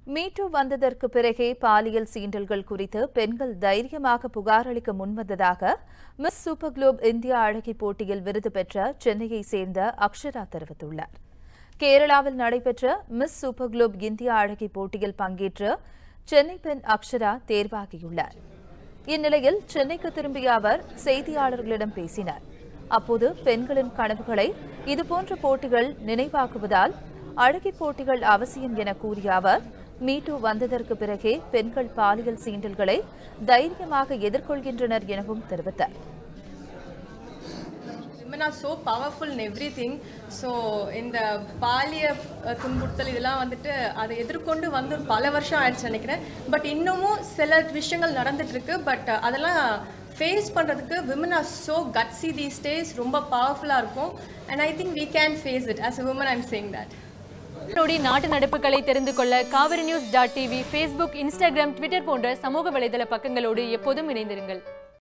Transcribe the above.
மீட்டு வந்ததற்கு பிறகே பாலியல் சீண்டல்கள் குறித்து பெண்கள் தைரியமாக புகார் அளிக்க முன்வந்ததாக மிஸ் சூப்பர் குளோப் இந்தியா அழகி போட்டியில் விருது பெற்ற சென்னையை சேர்ந்த அக்ஷரா தெரிவித்துள்ளார் கேரளாவில் நடைபெற்ற மிஸ் சூப்பர் குளோப் இந்தியா அழகி போட்டியில் பங்கேற்று சென்னை பெண் அக்ஷரா தேர்வாகியுள்ளார் இந்நிலையில் சென்னைக்கு திரும்பிய அவர் செய்தியாளர்களிடம் பேசினார் அப்போது பெண்களின் கனவுகளை இதுபோன்ற போட்டிகள் நினைவாக்குவதால் அழகி போட்டிகள் அவசியம் என கூறிய அவர் மீட்டு வந்ததற்கு பிறகே பெண்கள் பாலியல் சீண்டல்களை தைரியமாக எதிர்கொள்கின்றனர் எனவும் தெரிவித்தார் women are so powerful in everything so இந்த பாலிய அஹ், துன்புறுத்தல் இதெல்லாம் வந்துட்டு அதை எதிர்கொண்டு வந்து ஒரு பல வருஷம் ஆயிடுச்சு நினைக்கிறேன் பட் இன்னமும் சில விஷயங்கள் நடந்துட்டு இருக்கு பட் அதெல்லாம் ஃபேஸ் பண்ணுறதுக்கு women are so gutsy these days ரொம்ப பவர்ஃபுல்லாக இருக்கும் and I think we can face it as a women I'm saying that நொடி நாட்டு நடப்புகளை தெரிந்து கொள்ள Kaveri news dot TV Facebook Instagram Twitter போன்ற சமூக வலைதள பக்கங்களோடு எப்போதும் இணைந்திருங்கள்